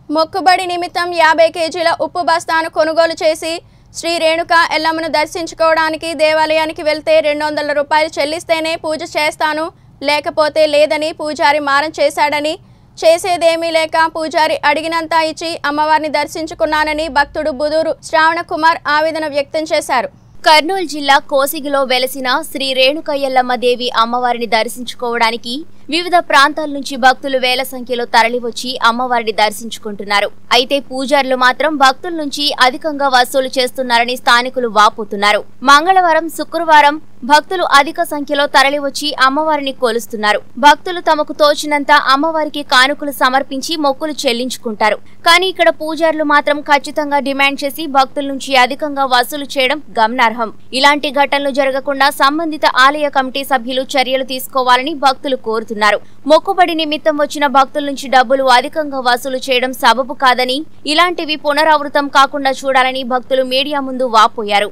మొక్కుబడి నిమిత్తం యాభై కేజీల ఉప్పు బస్తాను కొనుగోలు చేసి శ్రీ రేణుక ఎల్లమ్మను దర్శించుకోవడానికి దేవాలయానికి వెళ్తే రెండు వందల రూపాయలు చెల్లిస్తేనే పూజ చేస్తాను లేకపోతే లేదని పూజారి మారం చేశాడని చేసేదేమీ లేక పూజారి అడిగినంత ఇచ్చి అమ్మవారిని దర్శించుకున్నానని భక్తుడు బుదూరు శ్రావణ కుమార్ ఆవేదన వ్యక్తం చేశారు కర్నూలు జిల్లా కోసిగిలో వెలసిన శ్రీ రేణుకయ్యల్లమ్మ దేవి అమ్మవారిని దర్శించుకోవడానికి వివిధ ప్రాంతాల నుంచి భక్తులు వేల సంఖ్యలో తరలివచ్చి అమ్మవారిని దర్శించుకుంటున్నారు అయితే పూజారులు మాత్రం భక్తుల నుంచి అధికంగా వసూలు చేస్తున్నారని స్థానికులు వాపోతున్నారు మంగళవారం శుక్రవారం భక్తులు అధిక సంఖ్యలో తరలివచ్చి అమ్మవారిని కొలుస్తున్నారు భక్తులు తమకు తోచినంత అమ్మవారికి కానుకలు సమర్పించి మొక్కులు చెల్లించుకుంటారు కానీ ఇక్కడ పూజారులు మాత్రం ఖచ్చితంగా డిమాండ్ చేసి భక్తుల నుంచి అధికంగా వసూలు చేయడం గమనార్హం ఇలాంటి ఘటనలు జరగకుండా సంబంధిత ఆలయ కమిటీ సభ్యులు చర్యలు తీసుకోవాలని భక్తులు కోరుతున్నారు మొక్కుబడి నిమిత్తం వచ్చిన భక్తుల నుంచి డబ్బులు అధికంగా వసూలు చేయడం సబబు కాదని ఇలాంటివి పునరావృతం కాకుండా చూడాలని భక్తులు మీడియా ముందు వాపోయారు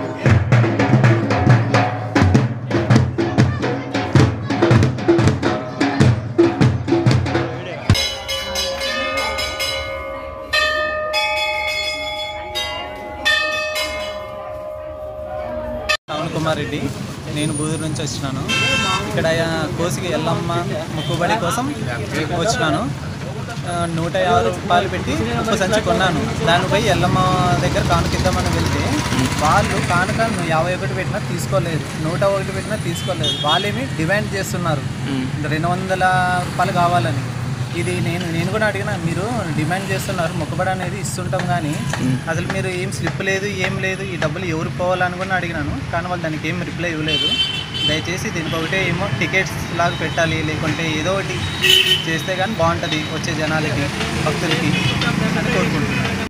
పవన్ కుమార్ రెడ్డి నేను బూదూరు నుంచి వచ్చినాను ఇక్కడ కోసికి ఎల్లమ్మ మొక్కుబడి కోసం వచ్చినాను ఆ, నూట యాభై రూపాయలు పెట్టి ఉప్పు సంచి కొన్నాను దాన్ని పోయి ఎల్లమ్మ దగ్గర కానుకిద్దామని వెళ్తే వాళ్ళు కానుక యాభై ఒకటి పెట్టినా తీసుకోలేదు నూట ఒకటి పెట్టినా తీసుకోలేదు వాళ్ళేమి డిమాండ్ చేస్తున్నారు రెండు వందల రూపాయలు కావాలని ఇది నేను నేను కూడా అడిగిన మీరు డిమాండ్ చేస్తున్నారు మొక్కుబడి అనేది ఇస్తుంటాం కానీ అసలు మీరు ఏం స్లిప్ లేదు ఏం లేదు ఈ డబ్బులు ఎవరు పోవాలని కూడా అడిగినాను కానీ వాళ్ళు దానికి ఏం రిప్లై ఇవ్వలేదు దయచేసి దీనికి ఒకటే ఏమో టికెట్స్ లాగా పెట్టాలి లేకుంటే ఏదో ఒకటి చేస్తే కానీ బాగుంటుంది వచ్చే జనాలకి భక్తులకి అని కోరుకుంటున్నాను.